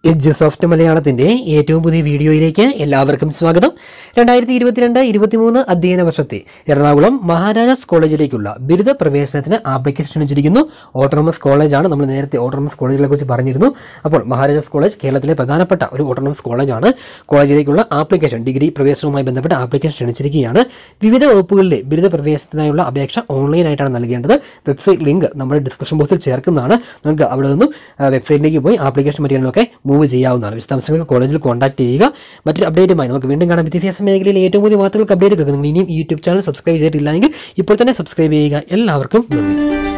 edge soft മലയാളത്തിന്റെ ഏറ്റവും പുതിയ വീഡിയോയിലേക്ക് എല്ലാവർക്കും സ്വാഗതം രണ്ടായിരത്തി ഇരുപത്തിരണ്ട് ഇരുപത്തിമൂന്ന് അധ്യയന വർഷത്തെ എറണാകുളം മഹാരാജാസ് കോളേജിലേക്കുള്ള ബിരുദ പ്രവേശനത്തിന് ആപ്ലിക്കേഷൻ ക്ഷണിച്ചിരിക്കുന്നു ഓട്ടോണമസ് കോളേജാണ് നമ്മൾ നേരത്തെ ഓട്ടോണമസ് കോളേജുകളെ കുറിച്ച് പറഞ്ഞിരുന്നു അപ്പോൾ മഹാരാജാസ് കോളേജ് കേരളത്തിലെ പ്രധാനപ്പെട്ട ഒരു ഓട്ടോണമസ് കോളേജാണ് കോളേജിലേക്കുള്ള ആപ്ലിക്കേഷൻ ഡിഗ്രി പ്രവേശനവുമായി ബന്ധപ്പെട്ട ആപ്ലിക്കേഷൻ ക്ഷണിച്ചിരിക്കുകയാണ് വിവിധ വകുപ്പുകളിലെ ബിരുദ പ്രവേശനത്തിനായുള്ള അപേക്ഷ ഓൺലൈനായിട്ടാണ് നൽകേണ്ടത് വെബ്സൈറ്റ് ലിങ്ക് നമ്മുടെ ഡിസ്ക്രിപ്ഷൻ ബോക്സിൽ ചേർക്കുന്നതാണ് നിങ്ങൾക്ക് അവിടെ നിന്നും ആ, വെബ്സൈറ്റിലേക്ക് പോയി ആപ്ലിക്കേഷൻ മെറ്റീരിയലൊക്കെ മൂവ് ചെയ്യാവുന്നതാണ് വിശദാംശങ്ങൾക്ക് കോളേജിൽ കോൺടാക്ട് ചെയ്യുക മറ്റൊരു അപ്ഡേറ്റുമായി നമുക്ക് വീണ്ടും കാണാം വിദ്യാഭ്യാസ മേഖലയിലെ ഏറ്റവും പുതിയ വാർത്തകൾക്ക് അപ്ഡേറ്റ് നിങ്ങൾ ഇനിയും ഈ യൂട്യൂബ് ചാനൽ സബ്സ്ക്രൈബ് ചെയ്തിട്ടില്ലെങ്കിൽ ഇപ്പോൾ തന്നെ സബ്സ്ക്രൈബ് ചെയ്യുക എല്ലാവർക്കും നന്ദി